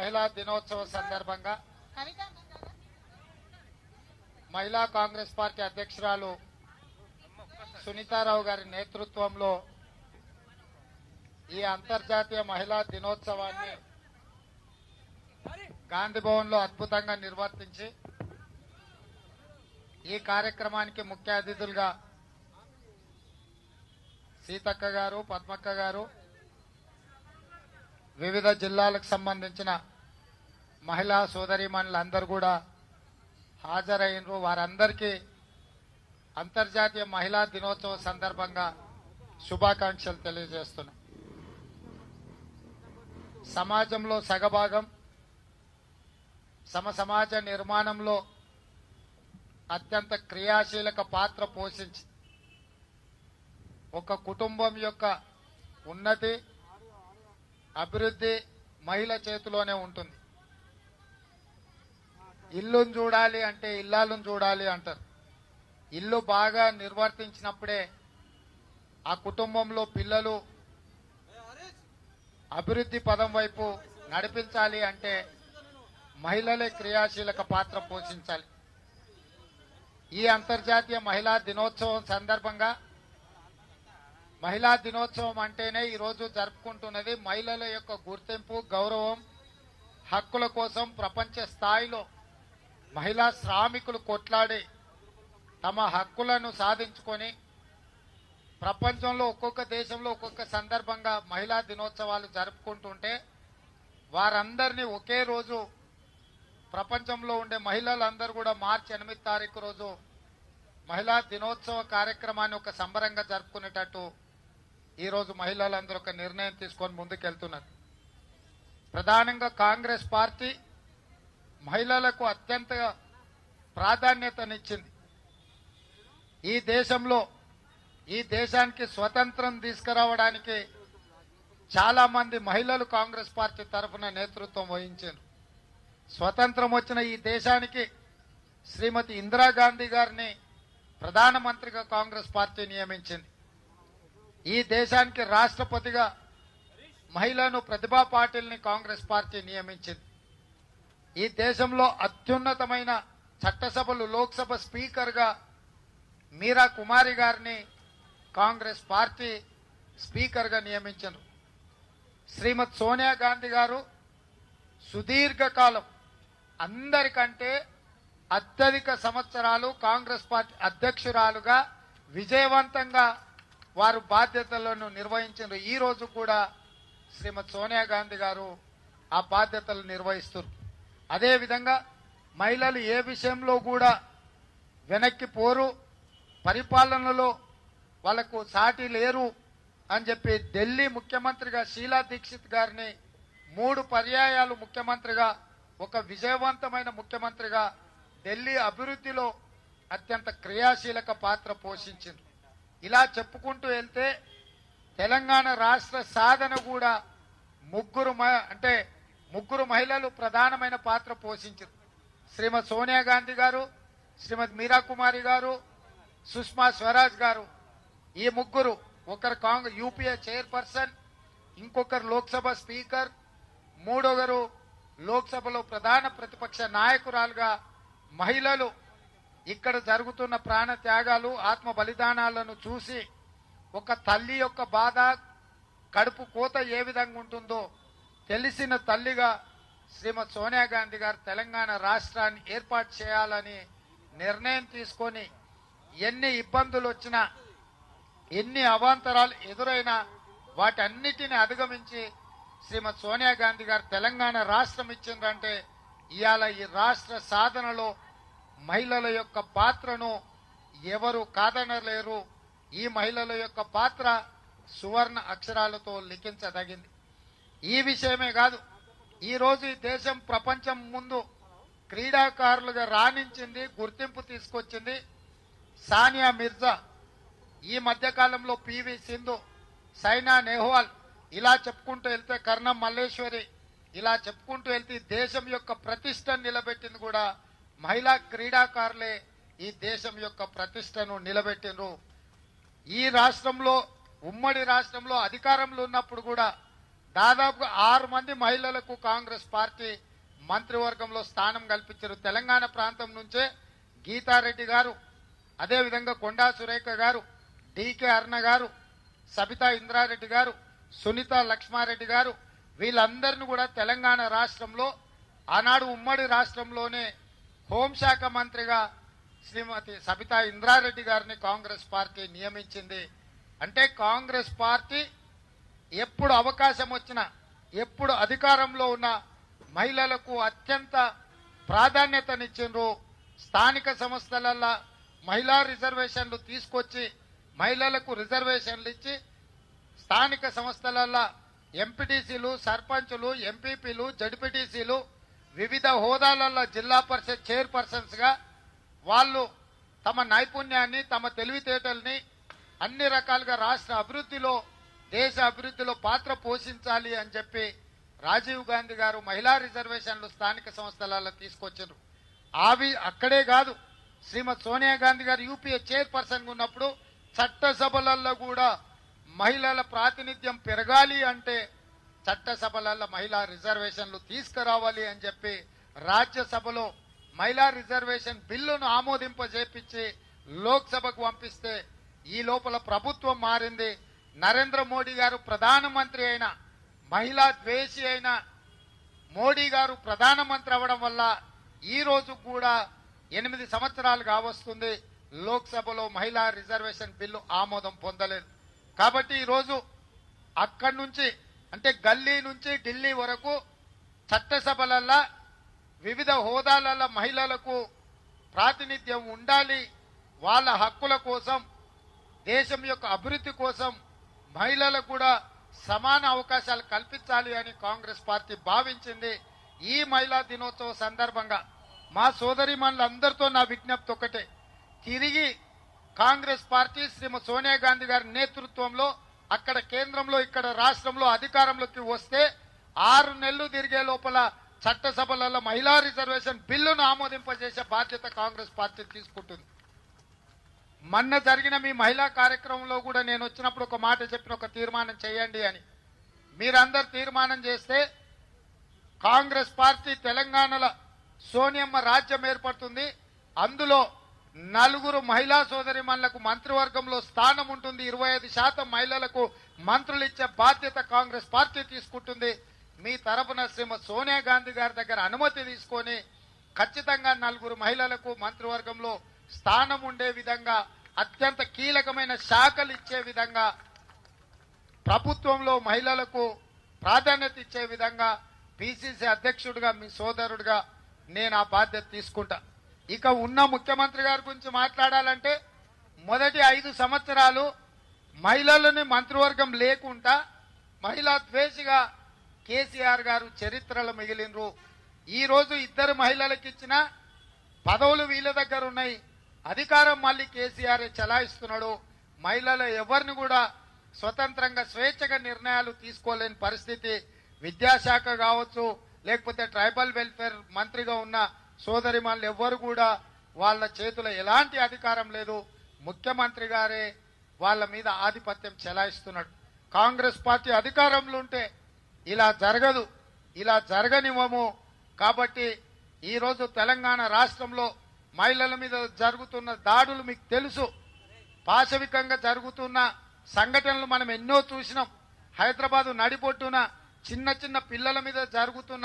మహిళా దినోత్సవ సందర్భంగా మహిళా కాంగ్రెస్ పార్టీ అధ్యక్షురాలు సునీతారావు గారి నేతృత్వంలో ఈ అంతర్జాతీయ మహిళా దినోత్సవాన్ని గాంధీ భవన్ లో అద్భుతంగా నిర్వర్తించి ఈ కార్యక్రమానికి ముఖ్య అతిథులుగా సీతక్క గారు పద్మక్క గారు వివిధ జిల్లాలకు సంబంధించిన మహిళా సోదరీమణులందరూ కూడా హాజరైనరు వారందరికీ అంతర్జాతీయ మహిళా దినోత్సవ సందర్భంగా శుభాకాంక్షలు తెలియజేస్తున్నాం సమాజంలో సగభాగం సమ సమాజ నిర్మాణంలో అత్యంత క్రియాశీలక పాత్ర పోషించి ఒక కుటుంబం యొక్క ఉన్నతి అభివృద్ధి మహిళ చేతిలోనే ఉంటుంది ఇల్లును చూడాలి అంటే ఇల్లాలను చూడాలి అంటారు ఇల్లు బాగా నిర్వర్తించినప్పుడే ఆ కుటుంబంలో పిల్లలు అభివృద్ధి పదం వైపు నడిపించాలి అంటే మహిళలే క్రియాశీలక పాత్ర పోషించాలి ఈ అంతర్జాతీయ మహిళా దినోత్సవం సందర్భంగా మహిళా దినోత్సవం అంటేనే ఈరోజు జరుపుకుంటున్నది మహిళల యొక్క గుర్తింపు గౌరవం హక్కుల కోసం ప్రపంచ స్థాయిలో మహిళా శ్రామికులు కొట్లాడి తమ హక్కులను సాధించుకొని ప్రపంచంలో ఒక్కొక్క దేశంలో ఒక్కొక్క సందర్భంగా మహిళా దినోత్సవాలు జరుపుకుంటుంటే వారందరినీ ఒకే రోజు ప్రపంచంలో ఉండే మహిళలందరూ కూడా మార్చి ఎనిమిది తారీఖు రోజు మహిళా దినోత్సవ కార్యక్రమాన్ని ఒక సంబరంగా జరుపుకునేటట్టు ఈ రోజు మహిళలందరూ ఒక నిర్ణయం తీసుకొని ముందుకెళ్తున్నారు ప్రధానంగా కాంగ్రెస్ పార్టీ మహిళలకు అత్యంత ప్రాధాన్యతనిచ్చింది ఈ దేశంలో ఈ దేశానికి స్వతంత్రం తీసుకురావడానికి చాలా మంది మహిళలు కాంగ్రెస్ పార్టీ తరఫున నేతృత్వం వహించారు స్వతంత్రం వచ్చిన ఈ దేశానికి శ్రీమతి ఇందిరాగాంధీ గారిని ప్రధానమంత్రిగా కాంగ్రెస్ పార్టీ నియమించింది ఈ దేశానికి రాష్ట్రపతిగా మహిళను ప్రతిభా పాటిల్ని కాంగ్రెస్ పార్టీ నియమించింది ఈ దేశంలో అత్యున్నతమైన చట్టసభలు లోక్సభ స్పీకర్గా మీరా కుమారి గారిని కాంగ్రెస్ పార్టీ స్పీకర్గా నియమించారు శ్రీమతి సోనియా గాంధీ గారు సుదీర్ఘకాలం అందరికంటే అత్యధిక సంవత్సరాలు కాంగ్రెస్ పార్టీ అధ్యక్షురాలుగా విజయవంతంగా వారు బాధ్యతలను నిర్వహించారు ఈ రోజు కూడా శ్రీమతి సోనియా గాంధీ గారు ఆ బాధ్యతలు నిర్వహిస్తున్నారు అదేవిధంగా మహిళలు ఏ విషయంలో కూడా వెనక్కి పోరు పరిపాలనలో వాళ్లకు సాటి లేరు అని చెప్పి ఢిల్లీ ముఖ్యమంత్రిగా షీలా దీక్షిత్ గారిని మూడు పర్యాయాలు ముఖ్యమంత్రిగా ఒక విజయవంతమైన ముఖ్యమంత్రిగా ఢిల్లీ అభివృద్ధిలో అత్యంత క్రియాశీలక పాత్ర పోషించింది ఇలా చెప్పుకుంటూ వెళ్తే తెలంగాణ రాష్ట్ర సాధన కూడా ముగ్గురు మ- అంటే ముగ్గురు మహిళలు ప్రధానమైన పాత్ర పోషించారు శ్రీమతి సోనియా గాంధీ గారు శ్రీమతి మీరా కుమారి గారు సుష్మా స్వరాజ్ గారు ఈ ముగ్గురు ఒకరు కాంగ్రెస్ యూపీఏ చైర్పర్సన్ ఇంకొకరు లోక్సభ స్పీకర్ మూడొకరు లోక్సభలో ప్రధాన ప్రతిపక్ష నాయకురాలుగా మహిళలు ఇక్కడ జరుగుతున్న ప్రాణ త్యాగాలు ఆత్మ బలిదానాలను చూసి ఒక తల్లి యొక్క బాధ కడుపు కోత ఏ విధంగా ఉంటుందో తెలిసిన తల్లిగా శ్రీమతి సోనియా గాంధీ గారు తెలంగాణ రాష్ట్రాన్ని ఏర్పాటు చేయాలని నిర్ణయం తీసుకొని ఎన్ని ఇబ్బందులు వచ్చినా ఎన్ని అవాంతరాలు ఎదురైనా వాటన్నిటిని అధిగమించి శ్రీమతి సోనియా గాంధీ గారు తెలంగాణ రాష్ట్రం ఇచ్చిందంటే ఇవాళ ఈ రాష్ట్ర సాధనలో మహిళల యొక్క పాత్రను ఎవరు కాదనలేరు ఈ మహిళల యొక్క పాత్ర సువర్ణ అక్షరాలతో లిఖించదగింది ఈ విషయమే కాదు ఈ రోజు ఈ దేశం ప్రపంచం ముందు క్రీడాకారులుగా రాణించింది గుర్తింపు తీసుకొచ్చింది సానియా మిర్జా ఈ మధ్య కాలంలో పివి సింధు సైనా నెహ్వాల్ ఇలా చెప్పుకుంటూ వెళ్తే కర్ణం మల్లేశ్వరి ఇలా చెప్పుకుంటూ వెళ్తే ఈ దేశం యొక్క ప్రతిష్టను నిలబెట్టింది కూడా మహిళా క్రీడాకారులే ఈ దేశం యొక్క ప్రతిష్టను నిలబెట్టినరు ఈ రాష్ట్రంలో ఉమ్మడి రాష్ట్రంలో అధికారంలో ఉన్నప్పుడు కూడా దాదాపుగా ఆరు మంది మహిళలకు కాంగ్రెస్ పార్టీ మంత్రివర్గంలో స్థానం కల్పించారు తెలంగాణ ప్రాంతం నుంచే గీతారెడ్డి గారు అదేవిధంగా కొండా సురేఖ గారు డికే అరుణ గారు సబితా ఇంద్రారెడ్డి గారు సునీత లక్ష్మారెడ్డి గారు వీళ్ళందరినీ కూడా తెలంగాణ రాష్ట్రంలో ఆనాడు ఉమ్మడి రాష్ట్రంలోనే హోంశాఖ మంత్రిగా శ్రీమతి సబితా ఇంద్రారెడ్డి గారిని కాంగ్రెస్ పార్టీ నియమించింది అంటే కాంగ్రెస్ పార్టీ ఎప్పుడు అవకాశం వచ్చినా ఎప్పుడు అధికారంలో ఉన్న మహిళలకు అత్యంత ప్రాధాన్యతనిచ్చిండ్రు స్థానిక సంస్థలల్లో మహిళా రిజర్వేషన్లు తీసుకొచ్చి మహిళలకు రిజర్వేషన్లు ఇచ్చి స్థానిక సంస్థలల్లో ఎంపీటీసీలు సర్పంచులు ఎంపీపీలు జడ్పీటీసీలు వివిధ హోదాలలో జిల్లా పరిషత్ చైర్పర్సన్స్ గా వాళ్ళు తమ నైపుణ్యాన్ని తమ తెలివితేటల్ని అన్ని రకాలుగా రాష్ట్ర అభివృద్ధిలో దేశ అభివృద్ధిలో పాత్ర పోషించాలి అని చెప్పి రాజీవ్ గాంధీ గారు మహిళా రిజర్వేషన్లు స్థానిక సంస్థలలో తీసుకొచ్చారు అవి అక్కడే కాదు శ్రీమతి సోనియా గాంధీ గారు యూపీఏ చైర్పర్సన్ ఉన్నప్పుడు చట్టసభలలో కూడా మహిళల ప్రాతినిధ్యం పెరగాలి అంటే చట్టసభలలో మహిళా రిజర్వేషన్లు తీసుకురావాలి అని చెప్పి రాజ్యసభలో మహిళా రిజర్వేషన్ బిల్లును ఆమోదింపజేపించి లోక్సభకు పంపిస్తే ఈ లోపల ప్రభుత్వం మారింది నరేంద్ర మోడీ గారు ప్రధానమంత్రి అయిన మహిళా ద్వేషి అయిన మోడీ గారు ప్రధానమంత్రి అవ్వడం వల్ల ఈ రోజు కూడా ఎనిమిది సంవత్సరాలు కావస్తుంది లోక్సభలో మహిళా రిజర్వేషన్ బిల్లు ఆమోదం పొందలేదు కాబట్టి ఈరోజు అక్కడి నుంచి అంటే గల్లీ నుంచి ఢిల్లీ వరకు చట్టసభలల్లో వివిధ హోదాలలో మహిళలకు ప్రాతినిధ్యం ఉండాలి వాళ్ళ హక్కుల కోసం దేశం యొక్క అభివృద్ధి కోసం మహిళలకు కూడా సమాన అవకాశాలు కల్పించాలి అని కాంగ్రెస్ పార్టీ భావించింది ఈ మహిళా దినోత్సవ సందర్భంగా మా సోదరిమణులందరితో నా విజ్ఞప్తి ఒకటే తిరిగి కాంగ్రెస్ పార్టీ శ్రీమతి సోనియా గాంధీ గారి నేతృత్వంలో అక్కడ కేంద్రంలో ఇక్కడ రాష్ట్రంలో అధికారంలోకి వస్తే ఆరు నెలలు తిరిగే లోపల చట్టసభలలో మహిళా రిజర్వేషన్ బిల్లును ఆమోదింపజేసే బాధ్యత కాంగ్రెస్ పార్టీ తీసుకుంటుంది మొన్న జరిగిన మీ మహిళా కార్యక్రమంలో కూడా నేను వచ్చినప్పుడు ఒక మాట చెప్పిన ఒక తీర్మానం చేయండి అని మీరందరు తీర్మానం చేస్తే కాంగ్రెస్ పార్టీ తెలంగాణలో సోనియమ్మ రాజ్యం ఏర్పడుతుంది అందులో నలుగురు మహిళా సోదరిమణులకు మంత్రివర్గంలో స్థానం ఉంటుంది ఇరవై ఐదు శాతం మహిళలకు మంత్రులు ఇచ్చే బాధ్యత కాంగ్రెస్ పార్టీ తీసుకుంటుంది మీ తరపున శ్రీమతి సోనియా గాంధీ గారి దగ్గర అనుమతి తీసుకొని ఖచ్చితంగా నలుగురు మహిళలకు మంత్రివర్గంలో స్థానం ఉండే విధంగా అత్యంత కీలకమైన శాఖలు ఇచ్చే విధంగా ప్రభుత్వంలో మహిళలకు ప్రాధాన్యత ఇచ్చే విధంగా పిసిసి అధ్యక్షుడిగా మీ సోదరుడిగా నేను ఆ బాధ్యత తీసుకుంటా ఇక ఉన్న ముఖ్యమంత్రి గారి గురించి మాట్లాడాలంటే మొదటి ఐదు సంవత్సరాలు మహిళలని మంత్రివర్గం లేకుండా మహిళా ద్వేషిగా కేసీఆర్ గారు చరిత్రలో మిగిలినరు ఈ రోజు ఇద్దరు మహిళలకు ఇచ్చిన పదవులు వీళ్ళ దగ్గర ఉన్నాయి అధికారం మళ్ళీ కేసీఆర్ చలాయిస్తున్నాడు మహిళలు ఎవరిని కూడా స్వతంత్రంగా స్వేచ్ఛగా నిర్ణయాలు తీసుకోలేని పరిస్థితి విద్యాశాఖ కావచ్చు లేకపోతే ట్రైబల్ వెల్ఫేర్ మంత్రిగా ఉన్న సోదరిమణులు ఎవ్వరు కూడా వాళ్ళ చేతిలో ఎలాంటి అధికారం లేదు ముఖ్యమంత్రి గారే వాళ్ళ మీద ఆధిపత్యం చెలాయిస్తున్నాడు కాంగ్రెస్ పార్టీ అధికారంలో ఉంటే ఇలా జరగదు ఇలా జరగనివ్వము కాబట్టి ఈ రోజు తెలంగాణ రాష్ట్రంలో మహిళల మీద జరుగుతున్న దాడులు మీకు తెలుసు పాశవికంగా జరుగుతున్న సంఘటనలు మనం ఎన్నో చూసినాం హైదరాబాద్ నడిబొట్టున చిన్న చిన్న పిల్లల మీద జరుగుతున్న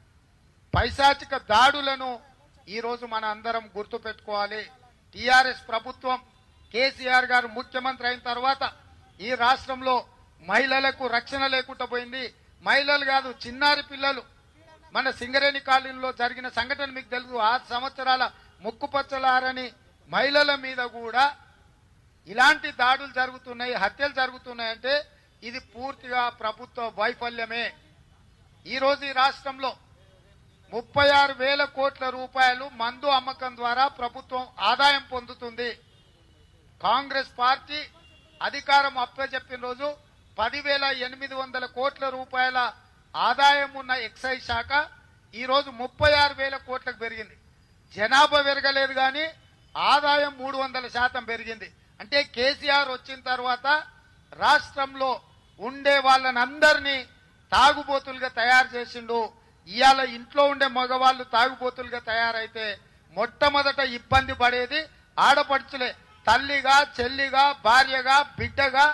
పైశాచిక దాడులను ఈ రోజు మన అందరం గుర్తు పెట్టుకోవాలి టిఆర్ఎస్ ప్రభుత్వం కేసీఆర్ గారు ముఖ్యమంత్రి అయిన తర్వాత ఈ రాష్ట్రంలో మహిళలకు రక్షణ లేకుండా పోయింది మహిళలు కాదు చిన్నారి పిల్లలు మన సింగరేణి కాలనీలో జరిగిన సంఘటన మీకు తెలుసు ఆరు సంవత్సరాల ముక్కుపచ్చలారని మహిళల మీద కూడా ఇలాంటి దాడులు జరుగుతున్నాయి హత్యలు జరుగుతున్నాయంటే ఇది పూర్తిగా ప్రభుత్వ వైఫల్యమే ఈ రోజు ఈ రాష్ట్రంలో ముప్పై ఆరు వేల కోట్ల రూపాయలు మందు అమ్మకం ద్వారా ప్రభుత్వం ఆదాయం పొందుతుంది కాంగ్రెస్ పార్టీ అధికారం అప్పచెప్పిన రోజు పదివేల ఎనిమిది వందల కోట్ల రూపాయల ఆదాయం ఉన్న ఎక్సైజ్ శాఖ ఈ రోజు ముప్పై ఆరు వేల కోట్లకు పెరిగింది జనాభా పెరగలేదు కానీ ఆదాయం మూడు వందల శాతం పెరిగింది అంటే కేసీఆర్ వచ్చిన తర్వాత రాష్ట్రంలో ఉండే వాళ్ళని అందరినీ తాగుబోతులుగా తయారు చేసిండు ఇవాళ ఇంట్లో ఉండే మగవాళ్ళు తాగుబోతులుగా తయారైతే మొట్టమొదట ఇబ్బంది పడేది ఆడపడుచులే తల్లిగా చెల్లిగా భార్యగా బిడ్డగా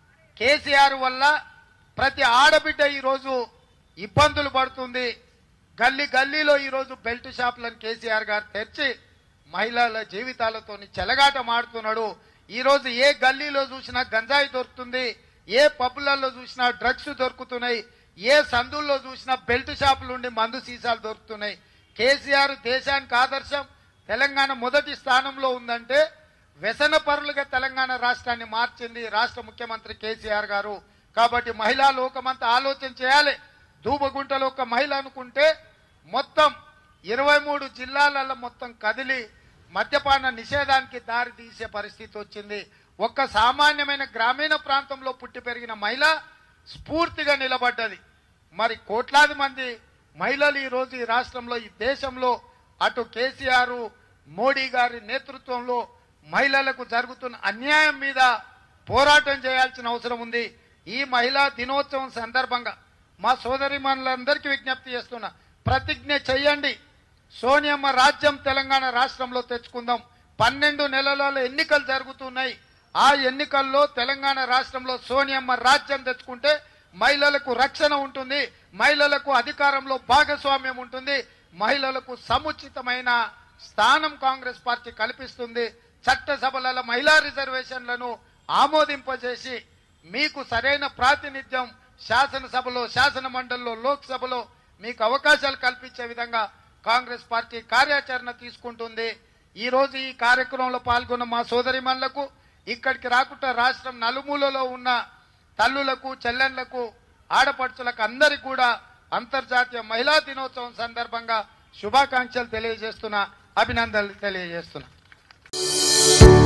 కేసీఆర్ వల్ల ప్రతి ఆడబిడ్డ ఈరోజు ఇబ్బందులు పడుతుంది గల్లీ గల్లీలో ఈరోజు బెల్ట్ షాపులను కేసీఆర్ గారు తెరిచి మహిళల జీవితాలతో చెలగాట మాడుతున్నాడు ఈరోజు ఏ గల్లీలో చూసినా గంజాయి దొరుకుతుంది ఏ పబ్బులలో చూసినా డ్రగ్స్ దొరుకుతున్నాయి ఏ సందుల్లో చూసినా బెల్ట్ షాపులు ఉండి మందు సీసాలు దొరుకుతున్నాయి కేసీఆర్ దేశానికి ఆదర్శం తెలంగాణ మొదటి స్థానంలో ఉందంటే వ్యసన పరులుగా తెలంగాణ రాష్ట్రాన్ని మార్చింది రాష్ట్ర ముఖ్యమంత్రి కేసీఆర్ గారు కాబట్టి మహిళా లోకమంతా ఆలోచన చేయాలి దూబగుంటలో ఒక మహిళ అనుకుంటే మొత్తం ఇరవై మూడు జిల్లాలలో మొత్తం కదిలి మద్యపాన నిషేధానికి దారి తీసే పరిస్థితి వచ్చింది ఒక్క సామాన్యమైన గ్రామీణ ప్రాంతంలో పుట్టి పెరిగిన మహిళ స్ఫూర్తిగా నిలబడ్డది మరి కోట్లాది మంది మహిళలు ఈ రోజు ఈ రాష్ట్రంలో ఈ దేశంలో అటు కేసీఆర్ మోడీ గారి నేతృత్వంలో మహిళలకు జరుగుతున్న అన్యాయం మీద పోరాటం చేయాల్సిన అవసరం ఉంది ఈ మహిళా దినోత్సవం సందర్భంగా మా సోదరి మనులందరికీ విజ్ఞప్తి చేస్తున్నా ప్రతిజ్ఞ చెయ్యండి సోనియమ్మ రాజ్యం తెలంగాణ రాష్ట్రంలో తెచ్చుకుందాం పన్నెండు నెలలలో ఎన్నికలు జరుగుతున్నాయి ఆ ఎన్నికల్లో తెలంగాణ రాష్ట్రంలో సోనియమ్మ రాజ్యం తెచ్చుకుంటే మహిళలకు రక్షణ ఉంటుంది మహిళలకు అధికారంలో భాగస్వామ్యం ఉంటుంది మహిళలకు సముచితమైన స్థానం కాంగ్రెస్ పార్టీ కల్పిస్తుంది చట్టసభలలో మహిళా రిజర్వేషన్లను ఆమోదింపజేసి మీకు సరైన ప్రాతినిధ్యం శాసనసభలో శాసన మండలిలో లోక్సభలో మీకు అవకాశాలు కల్పించే విధంగా కాంగ్రెస్ పార్టీ కార్యాచరణ తీసుకుంటుంది ఈ రోజు ఈ కార్యక్రమంలో పాల్గొన్న మా సోదరిమణులకు ఇక్కడికి రాకుండా రాష్ట్రం నలుమూలలో ఉన్న తల్లులకు చెల్లెళ్లకు ఆడపడుచులకు అందరికీ కూడా అంతర్జాతీయ మహిళా దినోత్సవం సందర్భంగా శుభాకాంక్షలు తెలియజేస్తున్నా అభినందనలు తెలియజేస్తున్నా